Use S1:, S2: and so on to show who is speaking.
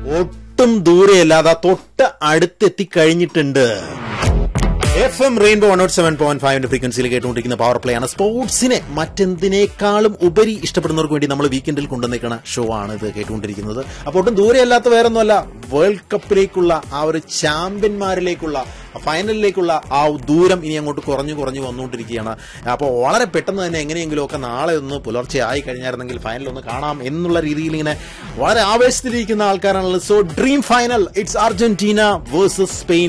S1: ഒട്ടും ദൂരെയല്ലാതെ തൊട്ട് അടുത്തെത്തി കഴിഞ്ഞിട്ടുണ്ട് F M Rainbow one naught seven point ഫൈവിന്റെ ഫ്രീക്വൻസിയിൽ കേട്ടുകൊണ്ടിരിക്കുന്ന പവർ പ്ലേ ആണ് സ്പോർട്സിനെ മറ്റെന്തിനേക്കാളും ഉപരി ഇഷ്ടപ്പെടുന്നവർക്ക് വേണ്ടി നമ്മൾ വീക്കെൻഡിൽ കൊണ്ടുവന്നിരിക്കുന്ന ഷോ ആണ് ഇത് കേട്ടുകൊണ്ടിരിക്കുന്നത് അപ്പോൾ ഒട്ടും ദൂരെയല്ലാത്ത വേറൊന്നുമല്ല വേൾഡ് കപ്പിലേക്കുള്ള ആ ഒരു ചാമ്പ്യന്മാരിലേക്കുള്ള ഫൈനലിലേക്കുള്ള ആ ദൂരം ഇനി അങ്ങോട്ട് കുറഞ്ഞു കുറഞ്ഞു വന്നുകൊണ്ടിരിക്കുകയാണ് അപ്പോൾ വളരെ പെട്ടെന്ന് തന്നെ എങ്ങനെയെങ്കിലും ഒക്കെ നാളെ ഒന്ന് പുലർച്ചെ ആയി കഴിഞ്ഞായിരുന്നെങ്കിൽ ഫൈനൽ ഒന്ന് കാണാം എന്നുള്ള രീതിയിൽ ഇങ്ങനെ വളരെ ആവേശത്തിലിരിക്കുന്ന ആൾക്കാരാണല്ലോ so dream final it's Argentina versus Spain